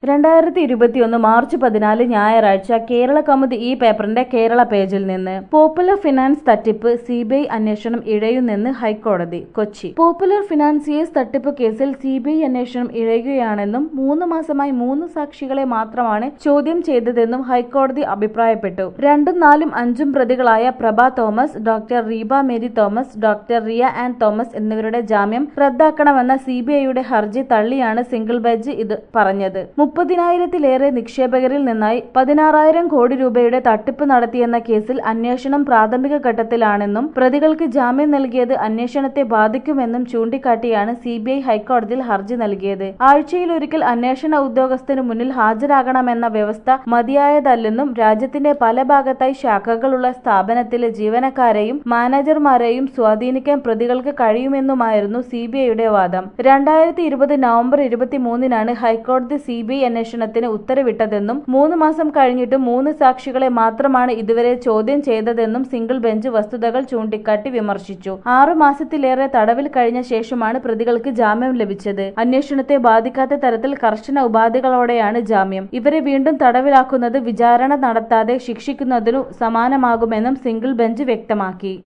രണ്ടായിരത്തി ഇരുപത്തിയൊന്ന് മാർച്ച് പതിനാല് ഞായറാഴ്ച കേരള കൗമുദി ഈ പേപ്പറിന്റെ കേരള പേജിൽ നിന്ന് പോപ്പുലർ ഫിനാൻസ് തട്ടിപ്പ് സിബിഐ അന്വേഷണം ഇഴയുന്നെന്ന് ഹൈക്കോടതി കൊച്ചി പോപ്പുലർ ഫിനാൻസിയേഴ്സ് തട്ടിപ്പ് കേസിൽ സിബിഐ അന്വേഷണം ഇഴയുകയാണെന്നും മൂന്ന് മാസമായി മൂന്ന് സാക്ഷികളെ മാത്രമാണ് ചോദ്യം ചെയ്തതെന്നും ഹൈക്കോടതി അഭിപ്രായപ്പെട്ടു രണ്ടും നാലും അഞ്ചും പ്രതികളായ Prabha Thomas doctor Reeba Mary Thomas doctor Riya Ann Thomas എന്നിവരുടെ ജാമ്യം റദ്ദാക്കണമെന്ന സിബിഐയുടെ ഹർജി തള്ളിയാണ് സിംഗിൾ ബെഞ്ച് ഇത് പറഞ്ഞത് മുപ്പതിനായിരത്തിലേറെ നിക്ഷേപകരിൽ നിന്നായി പതിനാറായിരം കോടി രൂപയുടെ തട്ടിപ്പ് നടത്തിയെന്ന കേസിൽ അന്വേഷണം പ്രാഥമിക ഘട്ടത്തിലാണെന്നും പ്രതികൾക്ക് ജാമ്യം നൽകിയത് അന്വേഷണത്തെ ബാധിക്കുമെന്നും ചൂണ്ടിക്കാട്ടിയാണ് സിബിഐ ഹൈക്കോടതിയിൽ ഹർജി നൽകിയത് ആഴ്ചയിലൊരിക്കൽ അന്വേഷണ ഉദ്യോഗസ്ഥന് മുന്നിൽ ഹാജരാകണമെന്ന വ്യവസ്ഥ മതിയായതല്ലെന്നും രാജ്യത്തിന്റെ പല ഭാഗത്തായി ശാഖകളുള്ള സ്ഥാപനത്തിലെ ജീവനക്കാരെയും മാനേജർമാരെയും സ്വാധീനിക്കാൻ പ്രതികൾക്ക് കഴിയുമെന്നുമായിരുന്നു സിബിഐയുടെ വാദം രണ്ടായിരത്തി ഇരുപത് നവംബർ ഇരുപത്തിമൂന്നിനാണ് ഹൈക്കോടതി സിബിഐ അന്വേഷണത്തിന് ഉത്തരവിട്ടതെന്നും മൂന്ന് മാസം കഴിഞ്ഞിട്ടും മൂന്ന് സാക്ഷികളെ മാത്രമാണ് ഇതുവരെ ചോദ്യം ചെയ്തതെന്നും സിംഗിൾ ബെഞ്ച് വസ്തുതകൾ ചൂണ്ടിക്കാട്ടി വിമർശിച്ചു ആറു മാസത്തിലേറെ തടവിൽ കഴിഞ്ഞ ശേഷമാണ് പ്രതികൾക്ക് ജാമ്യം ലഭിച്ചത് അന്വേഷണത്തെ ബാധിക്കാത്ത തരത്തിൽ കർശന ഉപാധികളോടെയാണ് ജാമ്യം ഇവരെ വീണ്ടും തടവിലാക്കുന്നത് വിചാരണ നടത്താതെ ശിക്ഷിക്കുന്നതിനു സമാനമാകുമെന്നും സിംഗിൾ ബെഞ്ച് വ്യക്തമാക്കി